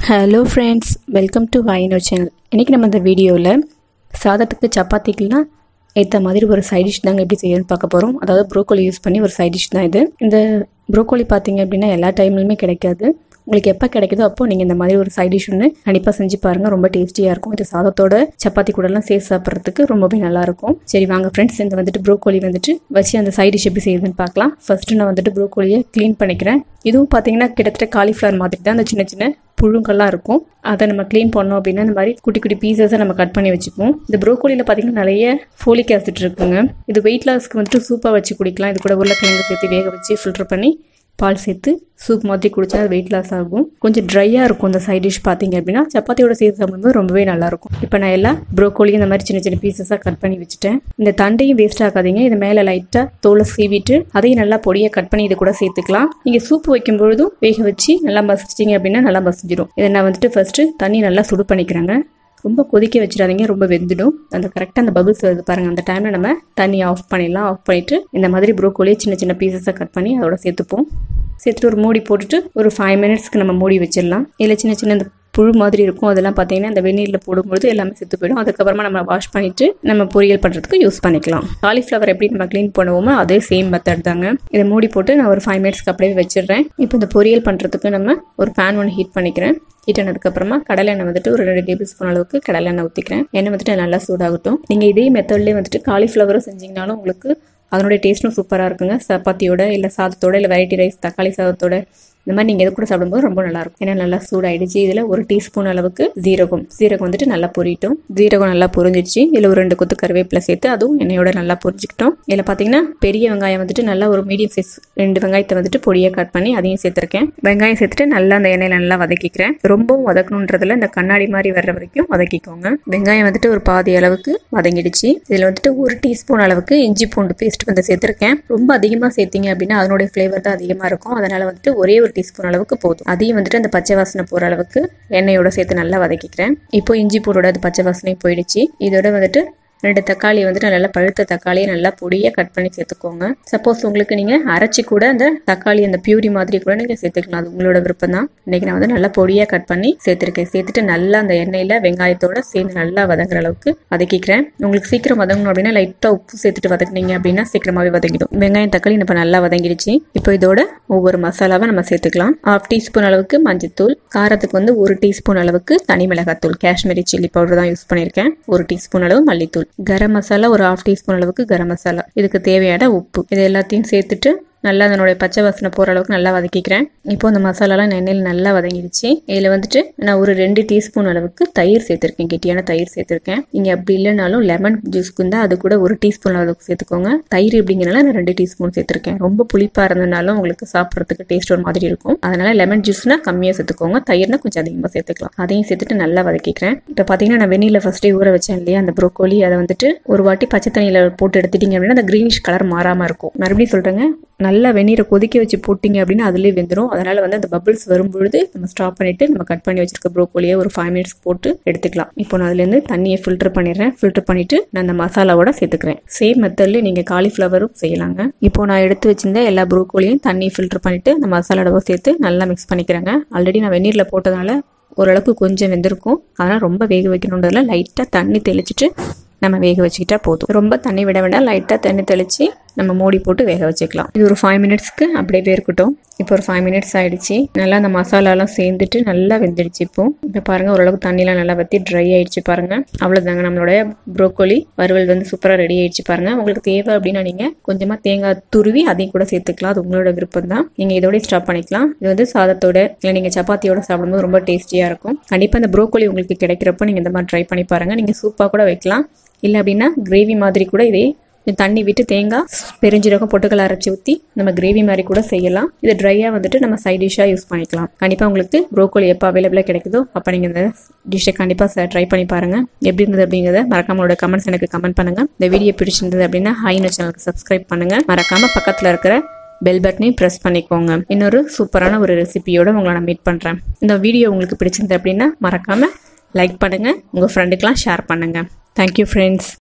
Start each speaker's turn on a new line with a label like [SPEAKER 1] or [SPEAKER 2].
[SPEAKER 1] hello friends welcome to வைனோ channel இன்றைக்கி நம்ம இந்த வீடியோவில் சாதத்துக்கு சப்பாத்திக்கெலாம் ஏற்ற மாதிரி ஒரு சைட் டிஷ் தாங்க எப்படி செய்யணும்னு பார்க்க போகிறோம் அதாவது ப்ரோக்கோலி யூஸ் பண்ணி ஒரு சைட் டிஷ் தான் இது இந்த ப்ரோக்கோலி பார்த்தீங்க அப்படின்னா எல்லா டைம்லையுமே கிடைக்காது உங்களுக்கு எப்போ கிடைக்குதோ அப்போ நீங்கள் இந்த மாதிரி ஒரு சைட் டிஷ் ஒன்று கண்டிப்பாக செஞ்சு பாருங்கள் ரொம்ப டேஸ்டியாக இருக்கும் இது சாதத்தோட சப்பாத்தி கூடலாம் சேர்த்து சாப்பிட்றதுக்கு ரொம்பவே நல்லாயிருக்கும் சரி வாங்க ஃப்ரெண்ட்ஸ் இந்த வந்துட்டு ப்ரோக்கோலி வந்துட்டு வச்சு அந்த சைட் டிஷ் எப்படி செய்யுதுன்னு பார்க்கலாம் ஃபஸ்ட்டு நான் வந்துட்டு ப்ரோக்கோலியை க்ளீன் பண்ணிக்கிறேன் இதுவும் பார்த்தீங்கன்னா கிட்டத்தட்ட காலிஃப்ளவர் மாதிரி தான் அந்த சின்ன சின்ன புழுங்கள்லாம் இருக்கும் அதை நம்ம க்ளீன் பண்ணோம் அப்படின்னா இந்த மாதிரி குட்டி குட்டி பீசஸை நம்ம கட் பண்ணி வச்சுப்போம் இந்த ப்ரோக்கோலியில் பார்த்தீங்கன்னா நிறைய ஃபோலிக் ஆசிட் இருக்குங்க இது வெயிட் லாஸ்க்கு வந்துட்டு சூப்பாக வச்சு குடிக்கலாம் இது கூட உருளைக்கிழங்கு சேர்த்து வேக வச்சு ஃபில்டர் பண்ணி பால் சேர்த்து சூப் மாதிரி குடிச்சா அது வெயிட் லாஸ் ஆகும் கொஞ்சம் ட்ரையாக இருக்கும் இந்த சைட் டிஷ் பார்த்தீங்க அப்படின்னா சப்பாத்தியோட சேர்த்து சாப்பிடும்போது ரொம்பவே நல்லாயிருக்கும் இப்போ நான் எல்லாம் ப்ரோக்கோலி இந்த மாதிரி சின்ன சின்ன பீசஸாக கட் பண்ணி வச்சுட்டேன் இந்த தண்டையும் வேஸ்ட் ஆகாதீங்க இது மேலே லைட்டாக தோலை சீவிட்டு அதையும் நல்லா பொடியாக கட் பண்ணி இது கூட சேர்த்துக்கலாம் நீங்கள் சூப் வைக்கும் பொழுதும் வேக வச்சு நல்லா மசிச்சிட்டிங்க அப்படின்னா நல்லா மசிஞ்சிடும் இதை நான் வந்துட்டு ஃபஸ்ட்டு தண்ணி நல்லா சுடு பண்ணிக்கிறேங்க ரொம்ப கொதிக்க வச்சிடாதீங்க ரொம்ப வெந்துடும் அந்த கரெக்டாக அந்த பபிள்ஸ் வருது பாருங்கள் அந்த டைமில் நம்ம தண்ணி ஆஃப் பண்ணிடலாம் ஆஃப் பண்ணிவிட்டு இந்த மாதிரி ப்ரோக்கோலியை சின்ன சின்ன பீசஸாக கட் பண்ணி அதோட சேர்த்துப்போம் சேர்த்துட்டு ஒரு மூடி போட்டுட்டு ஒரு ஃபைவ் மினிட்ஸ்க்கு நம்ம மூடி வச்சிடலாம் இதில் சின்ன சின்ன இந்த புழு மாதிரி இருக்கும் அதெல்லாம் பார்த்தீங்கன்னா இந்த வெந்நீரில் போடும்பொழுது எல்லாமே செத்து போயிடும் அதுக்கப்புறமா நம்ம வாஷ் பண்ணிட்டு நம்ம பொரியல் பண்ணுறதுக்கு யூஸ் பண்ணிக்கலாம் காலிஃப்ளவர் எப்படி நம்ம க்ளீன் பண்ணுவோமோ அதே சேம் மெத்தட் தாங்க இதை மூடி போட்டு நான் ஒரு ஃபைவ் மினிட்ஸ்க்கு அப்படியே வச்சிடுறேன் இப்போ இந்த பொரியல் பண்ணுறதுக்கு நம்ம ஒரு பேன் ஒன்று ஹீட் பண்ணிக்கிறேன் ஹீட் ஆனதுக்கப்புறமா கடலை எண்ணெய் வந்துட்டு ஒரு ரெண்டு டேபிள் ஸ்பூன் அளவுக்கு கடலை எண்ணெய் ஊற்றிக்கிறேன் எண்ணெய் வந்துட்டு நல்லா சூடாகட்டும் நீங்கள் இதே மெத்தட்லேயே வந்துட்டு காலிஃப்ளவரும் செஞ்சிங்கனாலும் உங்களுக்கு அதனுடைய டேஸ்ட்டும் சூப்பராக இருக்குங்க சப்பாத்தியோட இல்லை சாதத்தோட இல்லை வெரைட்டி ரைஸ் தக்காளி சாதத்தோட இந்த மாதிரி நீங்கள் எது கூட சாப்பிடும்போது ரொம்ப நல்லாயிருக்கும் ஏன்னா நல்லா சூடாயிடுச்சு இதில் ஒரு டீஸ்பூன் அளவுக்கு ஜீரகம் ஜீரகம் வந்துட்டு நல்லா பொரிட்டோம் ஜீரகம் நல்லா பொரிஞ்சிடுச்சு இதில் ஒரு ரெண்டு கொத்து கருவேப்பிலை சேர்த்து அதுவும் எண்ணெயோட நல்லா பொரிஞ்சுக்கிட்டோம் இதில் பார்த்தீங்கன்னா பெரிய வெங்காயம் வந்துட்டு நல்லா ஒரு மீடியம் சைஸ் ரெண்டு வெங்காயத்தை வந்துட்டு பொடியாக கட் பண்ணி அதையும் சேர்த்துருக்கேன் வெங்காயம் சேர்த்துட்டு நல்லா அந்த எண்ணெயில் நல்லா வதக்கிக்கிறேன் ரொம்பவும் வதக்கணுன்றதுல இந்த கண்ணாடி மாதிரி வர்ற வரைக்கும் வதக்கிக்கோங்க வெங்காயம் வந்துட்டு ஒரு பாதி அளவுக்கு வதங்கிடுச்சு இதில் வந்துட்டு ஒரு டீஸ்பூன் அளவுக்கு இஞ்சி பூண்டு பேஸ்ட் வந்து சேர்த்துருக்கேன் ரொம்ப அதிகமாக சேர்த்தீங்க அப்படின்னா அதனுடைய ஃப்ளேவர் தான் அதிகமாக இருக்கும் அதனால் வந்துட்டு ஒரே ஒரு டீஸ்பூன் அளவுக்கு போதும் அதையும் வந்துட்டு அந்த பச்சை வாசனை போகிற அளவுக்கு எண்ணெயோட சேர்த்து நல்லா வதக்கிக்கிறேன் இப்போ இஞ்சி பூண்டோட அது பச்சை வாசனையும் போயிடுச்சு இதோட வந்துட்டு ரெண்டு தக்காளி வந்துட்டு நல்லா பழுத்த தக்காளியை நல்லா பொடியாக கட் பண்ணி சேர்த்துக்கோங்க சப்போஸ் உங்களுக்கு நீங்கள் அரைச்சி கூட அந்த தக்காளி அந்த பியூரி மாதிரி கூட நீங்கள் சேர்த்துக்கலாம் அது உங்களோட விருப்பம் தான் இன்றைக்கி நான் வந்து நல்லா பொடியாக கட் பண்ணி சேர்த்துருக்கேன் சேர்த்துட்டு நல்லா அந்த எண்ணெயில் வெங்காயத்தோட சேர்ந்து நல்லா வதங்குற அளவுக்கு வதக்கிக்கிறேன் உங்களுக்கு சீக்கிரம் வதங்கணும் அப்படின்னா லைட்டாக உப்பு சேர்த்துட்டு வதக்குனீங்க அப்படின்னா சீக்கிரமாகவே வதங்கிடும் வெங்காயம் தக்காளி இப்போ நல்லா வதங்கிடுச்சு இப்போ இதோட ஒவ்வொரு மசாலாவை நம்ம சேர்த்துக்கலாம் ஹாஃப் டீஸ்பூன் அளவுக்கு மஞ்சத்தூள் காரத்துக்கு வந்து ஒரு டீஸ்பூன் அளவுக்கு தனி மிளகாத்தூள் காஷ்மீரி சில்லி பவுடர் தான் யூஸ் பண்ணியிருக்கேன் ஒரு டீஸ்பூன் அளவு மல்லித்தூள் கரம் மசாலா ஒரு ஹாஃப் டீஸ்பூன் அளவுக்கு கரம் மசாலா இதுக்கு தேவையான உப்பு இது எல்லாத்தையும் சேர்த்துட்டு நல்லா அதனுடைய பச்சை வாசனை போகிற அளவுக்கு நல்லா வதக்கிக்கிறேன் இப்போ இந்த மசாலாலாம் எண்ணெயில் நல்லா வதங்கிடுச்சு இதில் வந்துட்டு நான் ஒரு ரெண்டு டீஸ்பூன் அளவுக்கு தயிர் சேர்த்துருக்கேன் கெட்டியான தயிர் சேர்த்துருக்கேன் நீங்கள் அப்படி இல்லைனாலும் லெமன் ஜூஸ்க்கு இருந்தால் அது கூட ஒரு டீஸ்பூன் அளவுக்கு சேர்த்துக்கோங்க தயிர் எப்படிங்கிறனால நான் ரெண்டு டீஸ்பூன் சேர்த்துருக்கேன் ரொம்ப புளிப்பாக இருந்தனாலும் உங்களுக்கு சாப்பிட்றதுக்கு டேஸ்ட் ஒரு மாதிரி இருக்கும் அதனால லெமன் ஜூஸ்னா கம்மியாக சேர்த்துக்கோங்க தயிர்னா கொஞ்சம் அதிகமாக சேர்த்துக்கலாம் அதையும் சேர்த்துட்டு நல்லா வதக்கிக்கிறேன் இப்போ பார்த்தீங்கன்னா நான் வெந்நில ஃபஸ்ட்டே ஊற வச்சேன் இல்லையா அந்த ப்ரோக்கோலி அதை வந்துட்டு ஒரு வாட்டி பச்சை தண்ணியில் போட்டு எடுத்துட்டீங்க அப்படின்னா அந்த க்ரீனிஷ் கலர் மாறாமல் இருக்கும் மறுபடியும் சொல்கிறேங்க நல்லா வெந்நீரை கொதிக்க வச்சு போட்டிங்க அப்படின்னா அதுலேயே வெந்துடும் அதனால் வந்து அந்த பபிள்ஸ் வரும்பொழுது நம்ம ஸ்டாப் பண்ணிவிட்டு நம்ம கட் பண்ணி வச்சிருக்க ப்ரோக்கோலியை ஒரு ஃபைவ் மினிட்ஸ் போட்டு எடுத்துக்கலாம் இப்போ நான் அதுலேருந்து தண்ணியை ஃபில்டர் பண்ணிடுறேன் ஃபில்டர் பண்ணிவிட்டு நான் அந்த மசாலாவோட சேர்த்துக்கிறேன் சேம் மெத்தட்லேயே நீங்கள் காலிஃப்ளவரும் செய்யலாங்க இப்போ நான் எடுத்து வச்சிருந்த எல்லா ப்ரோக்கோலியும் தண்ணி ஃபில்டர் பண்ணிவிட்டு அந்த மசாலாவோட சேர்த்து நல்லா மிக்ஸ் பண்ணிக்கிறேங்க ஆல்ரெடி நான் வெந்நீரில் போட்டதுனால ஓரளவுக்கு கொஞ்சம் வெந்திருக்கும் அதனால் ரொம்ப வேக வைக்கணுன்றதுல லைட்டாக தண்ணி தெளிச்சிட்டு நம்ம வேக வச்சுக்கிட்டா போதும் ரொம்ப தண்ணி விட வேண்டாம் லைட்டாக தண்ணி தெளித்து நம்ம மூடி போட்டு வேக வச்சுக்கலாம் இது ஒரு ஃபைவ் மினிட்ஸ்க்கு அப்படியே இருக்கட்டும் இப்போ ஒரு ஃபைவ் மினிட்ஸ் ஆயிடுச்சு நல்லா அந்த மசாலாலாம் சேர்ந்துட்டு நல்லா வெந்துடுச்சு இப்போ இப்போ பாருங்கள் ஓரளவுக்கு தண்ணிலாம் நல்லா வற்றி ட்ரை ஆயிடுச்சு பாருங்கள் அவ்வளோதாங்க நம்மளுடைய ப்ரோக்கோலி வறுவல் வந்து சூப்பராக ரெடி ஆயிடுச்சு பாருங்கள் உங்களுக்கு தேவை அப்படின்னா நீங்கள் கொஞ்சமாக தேங்காய் துருவி அதையும் கூட சேர்த்துக்கலாம் அது உங்களோட விருப்பம் தான் நீங்கள் இதோடய ஸ்டாப் பண்ணிக்கலாம் இது வந்து சாதத்தோட இல்லை நீங்கள் சப்பாத்தியோட சாப்பிடும்போது ரொம்ப டேஸ்டியாக இருக்கும் கண்டிப்பாக இந்த ப்ரோக்கோலி உங்களுக்கு கிடைக்கிறப்ப நீங்கள் இந்த மாதிரி ட்ரை பண்ணி பாருங்கள் நீங்கள் சூப்பாக கூட வைக்கலாம் இல்லை அப்படின்னா கிரேவி மாதிரி கூட இதே தண்ணி விட்டு தேங்காய் பெருஞ்சீரகம் பொட்டுக்கல் அரைச்சி ஊற்றி நம்ம கிரேவி மாதிரி கூட செய்யலாம் இது ட்ரையாக வந்துட்டு நம்ம சைட் டிஷ்ஷாக யூஸ் பண்ணிக்கலாம் கண்டிப்பாக உங்களுக்கு ப்ரோக்கோலி எப்போ அவைலபிளாக கிடைக்குதோ அப்போ நீங்கள் இந்த டிஷ்ஷை கண்டிப்பாக ட்ரை பண்ணி பாருங்கள் எப்படி இருந்தது அப்படிங்கிறத மறக்காமலோட கமெண்ட்ஸ் எனக்கு கமெண்ட் பண்ணுங்கள் இந்த வீடியோ பிடிச்சிருந்தது அப்படின்னா ஹைனோ சேனலுக்கு சப்ஸ்கிரைப் பண்ணுங்கள் மறக்காமல் பக்கத்தில் இருக்கிற பெல் பட்டனையும் ப்ரெஸ் பண்ணிக்கோங்க இன்னொரு சூப்பரான ஒரு ரெசிபியோட உங்களை நான் மீட் பண்ணுறேன் இந்த வீடியோ உங்களுக்கு பிடிச்சிருந்தது அப்படின்னா மறக்காமல் லைக் பண்ணுங்கள் உங்கள் ஃப்ரெண்டுக்கெலாம் ஷேர் பண்ணுங்கள் தேங்க்யூ ஃப்ரெண்ட்ஸ்